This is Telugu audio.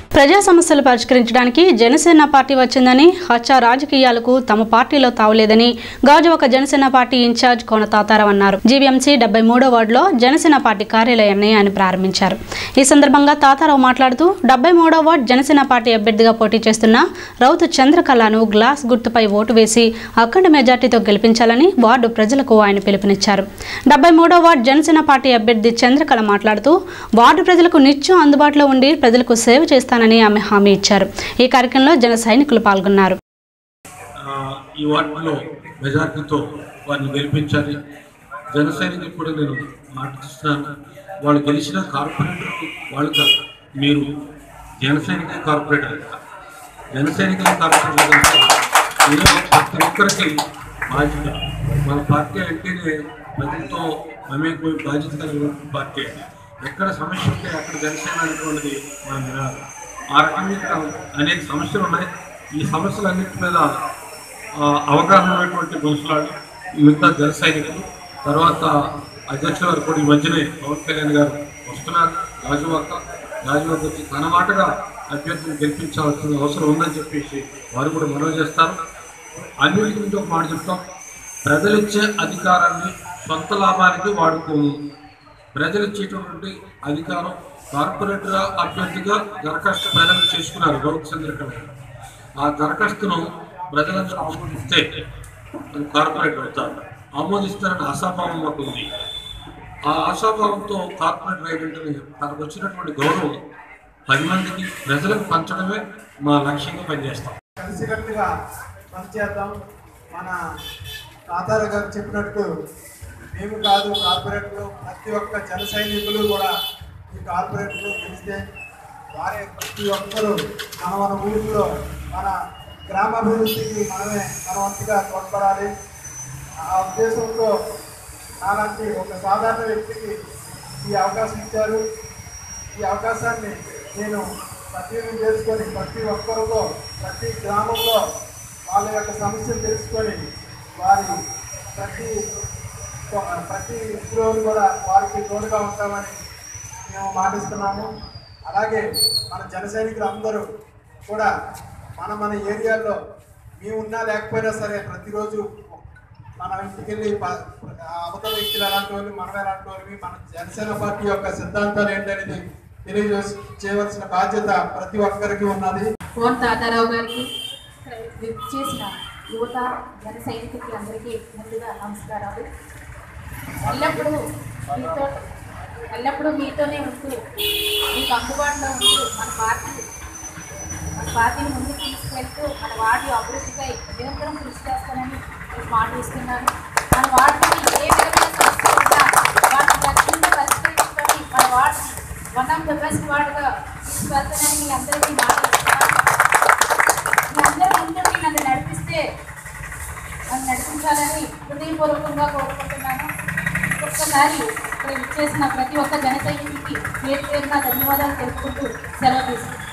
ప్రజా సమస్యలు పరిష్కరించడానికి జనసేన పార్టీ వచ్చిందని హత్య రాజకీయాలకు తమ పార్టీలో తావులేదని గాజువాక జనసేన పార్టీ ఇన్ఛార్జ్ కోన తాతారావు అన్నారు జీవీఎంసీ డెబ్బై మూడో వార్డులో జనసేన పార్టీ కార్యాలయాన్ని ఆయన ప్రారంభించారు ఈ సందర్భంగా తాతారావు మాట్లాడుతూ డెబ్బై మూడో వార్డు జనసేన పార్టీ అభ్యర్థిగా పోటీ చేస్తున్న రౌతు చంద్రకళను గ్లాస్ గుర్తుపై ఓటు వేసి అఖండ మెజార్టీతో గెలిపించాలని వార్డు ప్రజలకు ఆయన పిలుపునిచ్చారు డెబ్బై మూడో వార్డు జనసేన పార్టీ అభ్యర్థి చంద్రకళ మాట్లాడుతూ వార్డు ప్రజలకు నిత్యం అందుబాటులో ఉండి ప్రజలకు సేవ చేస్తానని ఆమె హామీ ఇచ్చారు ఈ కార్యక్రమంలో జన సైనికులు పాల్గొన్నారు ఆ, ఈ వార్డులో మెజార్టీతో వారిని గెలిపించాలి జనసైనికులు కూడా నేను మాటిస్తున్నాను వాళ్ళు గెలిచిన కార్పొరేటర్కు వాళ్ళు కాదు మీరు జనసైనిక కార్పొరేటర్ జనసైనిక కార్పొరేటర్ కనుక మీరు ప్రతి ఒక్కరికి బాధ్యత మన పార్టీ అంటేనే ప్రజలతో మమేకమై బాధ్యత కలిగిన పార్టీ ఎక్కడ సమస్య ఉంటే అక్కడ జనసేన అనేటువంటిది మనం వినాలి ఆ రకంగా ఇక్కడ అనేక సమస్యలు ఉన్నాయి ఈ సమస్యలన్నింటి మీద ఆ, అవగాహన ఉన్నటువంటి మనుషులాడు మిగతా జన సైనికులు తర్వాత అధ్యక్షుల వారు కూడా ఈ మధ్యనే పవన్ కళ్యాణ్ గారు వస్తున్నారు రాజువాక రాజువాక వచ్చి తన మాటగా అభ్యర్థిని గెలిపించాల్సిన అవసరం ఉందని చెప్పేసి వారు కూడా మనవి చేస్తారు అన్నిటి గురించి ఒక మాట చెప్తాం ప్రజలిచ్చే అధికారాన్ని సొంత లాభానికి వాడుకోము ప్రజలు ఇచ్చేటటువంటి అధికారం కార్పొరేటర్ అభ్యర్థిగా దరఖాస్తు ప్రజలు చేసుకున్నారు గౌరవ చంద్రకళ ఆ దరఖాస్తును ప్రజలందరూ ఆమోదిస్తే అది కార్పొరేటర్ అవుతారు ఆమోదిస్తారని ఆశాభావం మాకు ఉంది ఆ ఆశాభావంతో కార్పొరేటర్ అయినటువంటి తనకు వచ్చినటువంటి గౌరవం పది మందికి ప్రజలకు పంచడమే మా లక్ష్యంగా పనిచేస్తాం కలిసికట్టుగా పనిచేద్దాం మన తాతారు గారు చెప్పినట్టు మేము కాదు కార్పొరేట్లు ప్రతి ఒక్క జన సైనికులు కూడా ఈ కార్పొరేట్లు గెలిస్తే వారే ప్రతి ఒక్కరూ మన మన ఊరిలో మన గ్రామాభివృద్ధికి మనమే మన వంతుగా తోడ్పడాలి ఆ ఉద్దేశంతో అలాంటి ఒక సాధారణ వ్యక్తికి ఈ అవకాశం ఇచ్చారు ఈ అవకాశాన్ని నేను సద్వినియోగం చేసుకొని ప్రతి ఒక్కరితో ప్రతి గ్రామంలో వాళ్ళ యొక్క సమస్యలు తెలుసుకొని వారి ప్రతి ప్రతి రోజు కూడా వారికి తోడుగా ఉంటామని మేము మాటిస్తున్నాము అలాగే మన జన సైనికులు అందరూ కూడా మన మన ఏరియాల్లో మేము ఉన్నా లేకపోయినా సరే ప్రతిరోజు మన ఇంటికి వెళ్ళి ప- ఆ అవతల వ్యక్తులు ఎలాంటి వాళ్ళు మనం ఎలాంటి వాళ్ళవి మన జనసేన పార్టీ యొక్క సిద్ధాంతాలు ఏంటనేది తెలియజేసి చేయవలసిన బాధ్యత ప్రతి ఒక్కరికి ఉన్నది ఫోన్ తాతారావు గారికి ఇక్కడ చేసిన యువత జన సైనికులకి అందరికీ ముందుగా నమస్కారాలు ఎల్లప్పుడూ మీతో ఎల్లప్పుడూ మీతోనే ఉంటూ మీకు అందుబాటులో ఉంటూ మన పార్టీ మన పార్టీని ముందుకు తీసుకెళ్తూ మన వార్డు అభివృద్ధికై నిరంతరం కృషి చేస్తానని మీకు మాట ఇస్తున్నాను మన వార్డుకి ఏ విధమైన సమస్య ఉన్నా వాటిని తక్షణంగా పరిష్కరించుకొని మన వార్డుని వన్ ఆఫ్ ద బెస్ట్ వార్డుగా తీసుకెళ్తానని మీ అందరికీ మాట ఇస్తున్నాను మీ అందరూ ముందుకి నన్ను నడిపిస్తే నన్ను నడిపించాలని హృదయపూర్వకంగా కోరుకుంటున్నాను ఒక్కసారి ఇక్కడ చేసిన ప్రతి ఒక్క జన సైనికుడికి పేరు పేరున ధన్యవాదాలు తెలుపుకుంటూ సెలవు తీసుకుంటున్నాను